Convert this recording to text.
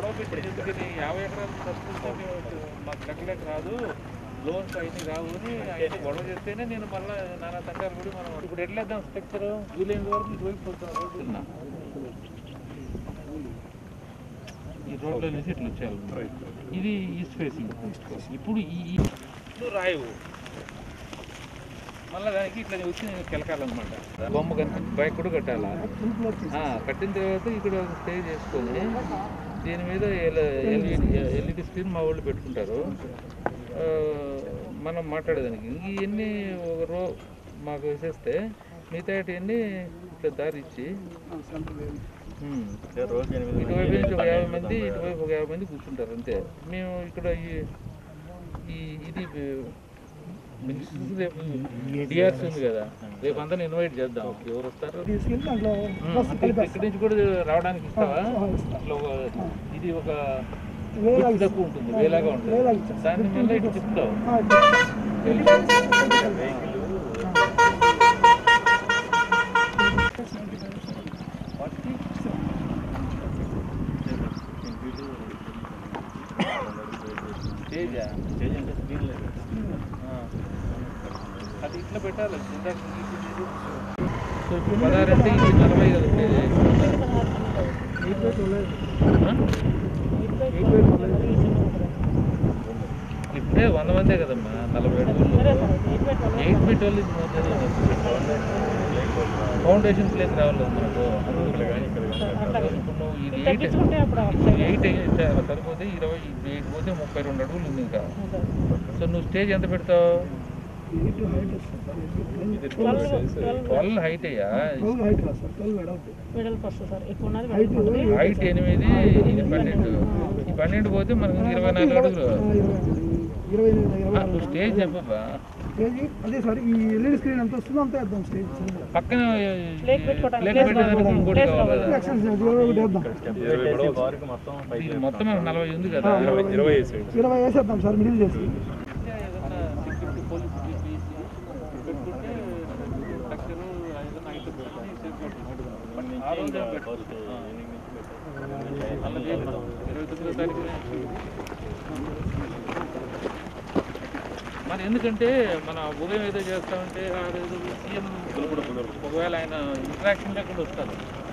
పెట్టింది ఎందుకని యాభై ఎకరాలు తప్పుకుంటే మాకు లెక్కలేక రాదు లోన్స్ అవన్నీ రావు అని ఆయన గొడవ చేస్తేనే నేను మళ్ళీ నానా సంఘాలు కూడా మనం ఇప్పుడు ఎట్లేద్దాం స్ట్రక్చర్ జూలై వరకు ఇటువైపు పోతాం రోడ్డు ఈ రోడ్లో నుంచి ఇట్లా వచ్చేయాలి ఇది ఈస్ట్ ఫేసింగ్ ఇప్పుడు ఈ ఈ ఇట్లు రాయవు మళ్ళీ దానికి ఇట్లా వచ్చి కెలకాలన్నమాట బొమ్మ కనుక బైక్ కూడా కట్టాలా ఆ, కట్టిన తర్వాత ఇక్కడ ఒక స్టే చేసుకొని దీని మీద ఎల్ఈడి ఎల్ఈడి స్క్రీన్ మా వాళ్ళు పెట్టుకుంటారు ఆ, మనం మాట్లాడేదానికి ఇంక ఇవన్నీ ఒక రో మాకు వేసేస్తే మిగతా ఇవన్నీ ఇట్లా దారి ఇచ్చి ఉమ్. ఇటువైపు నుంచి ఒక యాభై మంది ఇటువైపు ఒక యాభై మంది కూర్చుంటారు అంతే మేము ఇక్కడ ఈ ఈ ఇది మినిస్టర్స్ రేపు డిఆర్సీ ఉంది కదా రేపు అందరిని ఇన్వైట్ చేద్దాం ఎవరు వస్తారు తీసుకెళ్ళి దాంట్లో ఉమ్, అంటే ఇక్కడి నుంచి కూడా రావడానికి ఇస్తావా ఇట్లా ఒక ఇది ఒక వేలాగా గుర్తు తక్కువ ఉంటుంది వేలాగా ఉంటుంది వేలాగా ఇచ్చారు. దాన్ని మళ్ళీ ఇటు తిప్పుతావు స్టేజా ఆ. అది ఇట్లా పెట్టాలి ఇందాక నీకు ఇది. సో ఇప్పుడు పదహారు అంటే ఇది నలభై కదా ఉండేది ఆ? ఇప్పుడే వంద మందే కదమ్మా నలభై అడుగులు ఎయిట్ ఫీట్ వాళ్ళు ఇది మధ్యలో ఫౌండేషన్ ప్లేస్ రావాలి కదా మనకు ఇప్పుడు నువ్వు ఇది ఎయిట్ ఎయిట్ అయితే సరిపోతే ఇరవై ఇది ఎయిట్ పోతే ముప్పై రెండు అడుగులు ఉంది ఇంకా సో నువ్వు స్టేజ్ ఎంత పెడతావు ట్వెల్వ్ హైట్ అయ్యా ట్వెల్వ్ హైట్ రాదు సార్ ట్వెల్వ్ వెడల్పు వెడల్పు వస్తుంది సార్ ఎక్కువ ఉన్నది హైట్ వెడల్పు హైట్ ఎనిమిది ఇది పన్నెండు ఈ పన్నెండు పోతే మనకు ఇరవై నాలుగు అడుగులు ఇరవై ఆ, ఇరవై నువ్వు స్టేజ్ చెప్పబ్బా కేజీ అదే సార్ ఈ ఎల్ఈడి స్క్రీన్ ఎంత వస్తుందో అంతే వేద్దాం స్టేజ్ పక్కన ప్లేట్ పెట్టుకోవడానికి ప్లేట్ పెట్టేదానికి ఇంకోటి కావాలి కదా ఎక్సెస్ ఇరవై ఒకటి వేద్దాం ఇది మొత్తం మనకు నలభై ఉంది కదా ఇరవై వేసేద్దాం సార్ మిడిల్ చేసి ఏదన్నా సెక్యూరిటీ పోలీస్ పెట్టుకుంటే స్ట్రక్చర్ ఏదైనా ఐటమ్ పెట్టుకొని సేఫ్ ఆ రోజే పెట్టుకోవచ్చు మళ్ళీ రేపు ఇరవై తొమ్మిదో తారీఖునే మరి ఎందుకంటే మన ఉదయం ఏదో చేస్తామంటే ఆ రోజు సీఎం ఒకవేళ ఆయన ఇంట్రాక్షన్ లేకుండా వస్తారు